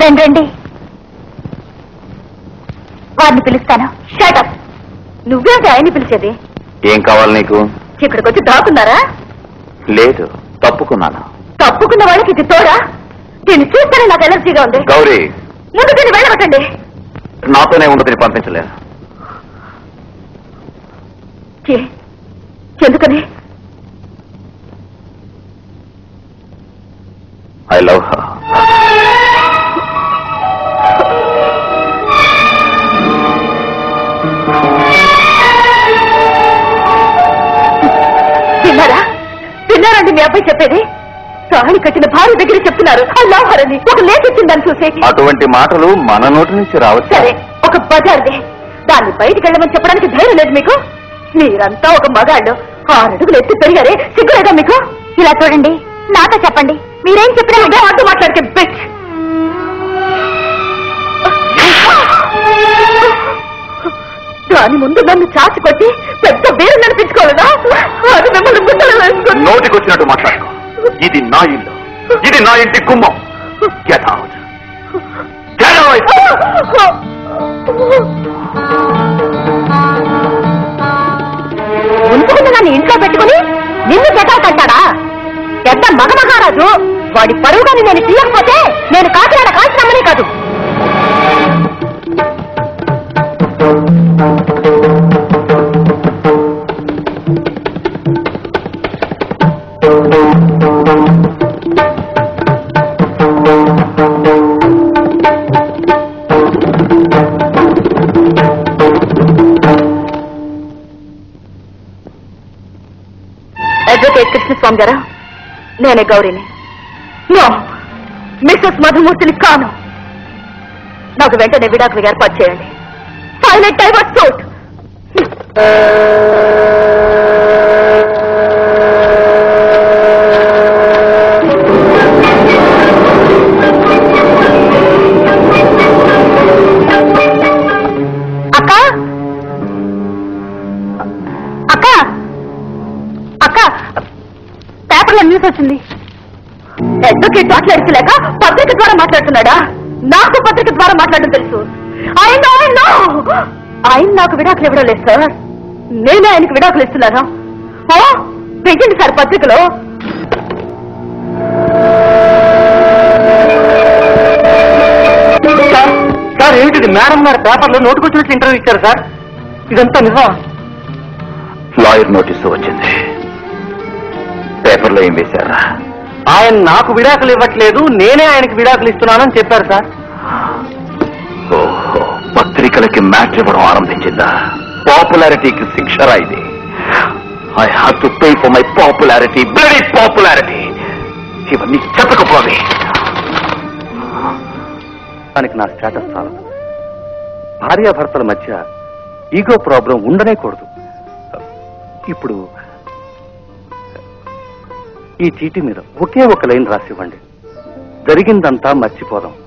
రండి రండి వారిని పిలుస్తాను షటప్ నువ్వేంటి ఆయన్ని పిలిచేది ఏం కావాలి నీకు ఇక్కడికి వచ్చి దాక్కున్నారా లేదు తప్పుకున్నాను తప్పుకున్న వాళ్ళకి ఇది తోడా దీన్ని చూస్తేనే నాకు ఎలర్జీగా ఉంది గౌరీ ముందు దీన్ని వెళ్ళగొట్టండి నాతోనే ఉండదని పంపించలేదు ఏ, ఎందుకని ఐ లవ్ విన్నారా విన్నారండి మీ అబ్బాయి చెప్పేది తాళి కట్టిన భార్య దగ్గర చెప్తున్నారు ఐ లవ్ హర్ అని ఒక లేఖ ఇచ్చిందని చూసి అటువంటి మాటలు మన నోటి నుంచి రావచ్చు సరే ఒక బజార్దే దాన్ని బయటికి వెళ్ళమని చెప్పడానికి ధైర్యం లేదు మీకు మీరంతా ఒక మగాళ్ళు ఆరు అడుగులు ఎత్తి పెరిగారే సిగ్గులేదా మీకు ఇలా చూడండి నాతో చెప్పండి మీరేం చెప్పినా ఇదే అడ్డు మాట్లాడితే బిచ్ దాని ముందు నన్ను చాచి కొట్టి పెద్ద వేరు నడిపించుకోలేదా అది మిమ్మల్ని గుండెలో వేసుకొని నోటికి వచ్చినట్టు మాట్లాడుకో ఇది నా ఇల్లు ఇది నా ఇంటి గుమ్మం గెట్ అవుట్ గెట్ అవుట్ ఉంచుకున్న నన్ను ఇంట్లో పెట్టుకుని నిన్ను గెటౌట్ అంటాడా పెద్ద మగ మహారాజు వాడి పరువుగాని నేను తీయకపోతే నేను కాకినాడ కాల్చినమ్మనే కాదు అడ్వకేట్ కృష్ణస్వామి గారా నేనే గౌరీని నో మిస్సెస్ మధుమూర్తిని కాను నాకు వెంటనే విడాకులు ఏర్పాటు చేయండి సైలెంట్ డైవర్స్ సూట్ అక్క అక్క అక్క పేపర్లో న్యూస్ వచ్చింది అడ్వకేట్ మాట్లాడించలేక పత్రిక ద్వారా మాట్లాడుతున్నాడా నాకు పత్రిక ద్వారా మాట్లాడడం తెలుసు ఆయన ఆయన ఆయన నాకు విడాకులు ఇవ్వడం లేదు సార్ నేనే ఆయనకు విడాకులు ఇస్తున్నాను ఓ పెట్టండి సార్ పత్రికలో సార్ సార్ ఏమిటిది మేడం గారు పేపర్లో నోటుకొచ్చినట్లు ఇంటర్వ్యూ ఇచ్చారు సార్ ఇదంతా నిజం లాయర్ నోటీసు వచ్చింది పేపర్లో ఏం వేశారా ఆయన నాకు విడాకులు ఇవ్వట్లేదు నేనే ఆయనకి విడాకులు ఇస్తున్నానని చెప్పారు సార్ ఓహో పత్రికలకి మ్యాచ్ ఇవ్వడం ఆరంభించిందా పాపులారిటీకి శిక్షరా ఇది I have to pay for my popularity bloody popularity ఇవన్నీ చెప్పకపోవే దానికి నా స్టేటస్ చాలదు భార్యాభర్తల మధ్య ఈగో ప్రాబ్లం ఉండనే కూడదు ఇప్పుడు ఈ చీటీ మీద ఒకే ఒక లైన్ రాసివ్వండి జరిగిందంతా మర్చిపోదాం